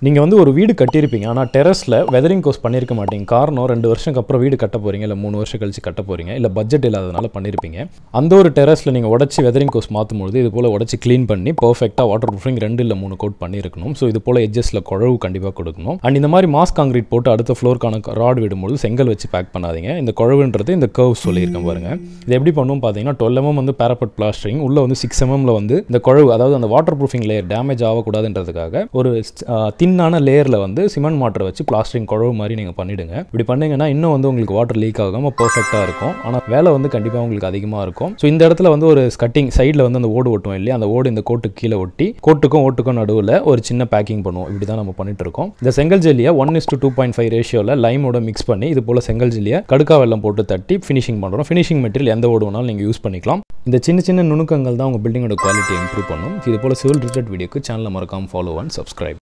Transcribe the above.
நீங்கள் வந்து ஒரு வீடு கட்டியிருப்பீங்க ஆனால் டெரஸில் வெதரிங் கோர்ஸ் பண்ணியிருக்க மாட்டீங்க காரணம் ரெண்டு வருஷத்துக்கு அப்புறம் வீடு கட்ட போகிறீங்க இல்லை மூணு வருஷம் கழிச்சு கட்ட போகிறீங்க இல்லை பட்ஜெட் இல்லாதனால பண்ணியிருப்பீங்க அந்த ஒரு டெரஸில் நீங்கள் உடச்சி வெதரிங் கோர்ஸ் மாற்றும் பொழுது இது போல் உடச்சி க்ளீன் பண்ணி பர்ஃபெக்டாக வாட்டர் ப்ரூஃபிங் ரெண்டு இல்லை மூணு கோட் பண்ணியிருக்கணும் ஸோ இது போல் எட்ஜஸில் குழவு கண்டிப்பாக கொடுக்கணும் அண்ட் இந்த மாதிரி மாஸ் காங்கிரீட் போட்டு அடுத்த ஃப்ளோருக்கான ராட் விடும்போது செங்கல் வச்சு பேக் பண்ணாதீங்க இந்த குழவுன்றது இந்த கர்வ் சொல்லியிருக்கேன் பாருங்க இது எப்படி பண்ணும் பார்த்தீங்கன்னா டுவெல் எம்எம் வந்து பேரப்பட் பிளாஸ்டரிங் உள்ள வந்து சிக்ஸ் எம்எம்ல வந்து இந்த குழவு அதாவது அந்த வாட்டர் ப்ரூஃபிங் லேயர் டேமேஜ் ஆகக்கூடாதுன்றதுக்காக ஒரு தின்னான லேயரில் வந்து சிமெண்ட் மாட்டரை வச்சு பிளாஸ்டரிங் குழவு மாதிரி நீங்கள் பண்ணிடுங்க இப்படி பண்ணீங்கன்னா இன்னும் வந்து உங்களுக்கு வாட்டர் லீக் ஆகாமல் பர்ஃபெக்டாக இருக்கும் ஆனால் வேலை வந்து கண்டிப்பாக உங்களுக்கு அதிகமாக இருக்கும் ஸோ இந்த இடத்துல வந்து ஒரு கட்டிங் சைடில் வந்து அந்த ஓடு ஒட்டுவோம் இல்லையா அந்த ஓடு இந்த கோட்டுக்கு கீழே ஒட்டி கோட்டுக்கும் ஓட்டுக்கும் நடுவில் ஒரு சின்ன பேக்கிங் பண்ணுவோம் இப்படி தான் நம்ம பண்ணிட்டு இருக்கோம் இந்த செங்கல் ஜெல்லியை one is to two point five ரேஷியோவில் லைமோட மிக்ஸ் பண்ணி இது போல் செங்கல் ஜெல்லியை கடுக்கா வெள்ளம் போட்டு தட்டி ஃபினிஷிங் பண்ணுறோம் ஃபினிஷிங் மெட்டீரியல் எந்த ஓடு வேணாலும் நீங்கள் யூஸ் பண்ணிக்கலாம் இந்த சின்ன சின்ன நுணுக்கங்கள் தான் உங்கள் பில்டிங்கோட குவாலிட்டி இம்ப்ரூவ் பண்ணும் இது போல் சிவில் ரிலேட்டட் வீடியோக்கு சேனலை மறக்காமல் ஃபாலோ அண்ட் சப்ஸ்கிரைப்